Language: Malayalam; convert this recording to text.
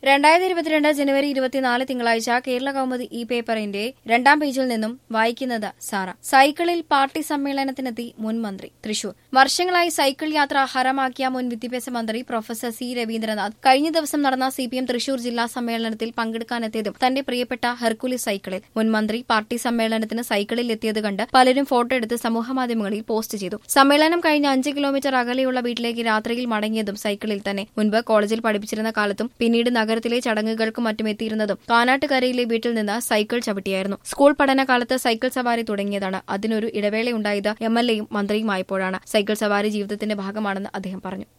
രണ്ടായിരത്തി ഇരുപത്തിരണ്ട് ജനുവരി ഇരുപത്തിനാല് തിങ്കളാഴ്ച കേരള കൗമുദി ഈ പേപ്പറിന്റെ രണ്ടാം പേജിൽ നിന്നും വായിക്കുന്നത് സാറ സൈക്കിളിൽ പാർട്ടി സമ്മേളനത്തിനെത്തി മുൻ മന്ത്രി തൃശൂർ വർഷങ്ങളായി സൈക്കിൾ യാത്ര ഹരമാക്കിയ മുൻ വിദ്യാഭ്യാസ മന്ത്രി പ്രൊഫസർ സി രവീന്ദ്രനാഥ് കഴിഞ്ഞ ദിവസം നടന്ന സി പി എം തൃശൂർ ജില്ലാ സമ്മേളനത്തിൽ പങ്കെടുക്കാനെത്തിയതും തന്റെ പ്രിയപ്പെട്ട ഹെർക്കുലി സൈക്കിളിൽ മുൻ മന്ത്രി പാർട്ടി സമ്മേളനത്തിന് സൈക്കിളിൽ എത്തിയത് കണ്ട് പലരും ഫോട്ടോ എടുത്ത് സമൂഹമാധ്യമങ്ങളിൽ പോസ്റ്റ് ചെയ്തു സമ്മേളനം കഴിഞ്ഞ അഞ്ച് കിലോമീറ്റർ അകലെയുള്ള വീട്ടിലേക്ക് രാത്രിയിൽ മടങ്ങിയതും സൈക്കിളിൽ തന്നെ മുൻപ് കോളേജിൽ പഠിപ്പിച്ചിരുന്ന കാലത്തും പിന്നീട് നഗരത്തിലെ ചടങ്ങുകൾക്കും മറ്റും എത്തിയിരുന്നതും കാനാട്ടുകരയിലെ വീട്ടിൽ നിന്ന് സൈക്കിൾ ചവിട്ടിയായിരുന്നു സ്കൂൾ പഠനകാലത്ത് സൈക്കിൾ സവാരി തുടങ്ങിയതാണ് അതിനൊരു ഇടവേളയുണ്ടായത് എം എൽ എയും മന്ത്രിയുമായപ്പോഴാണ് സൈക്കിൾ സവാരി ജീവിതത്തിന്റെ ഭാഗമാണെന്ന് അദ്ദേഹം പറഞ്ഞു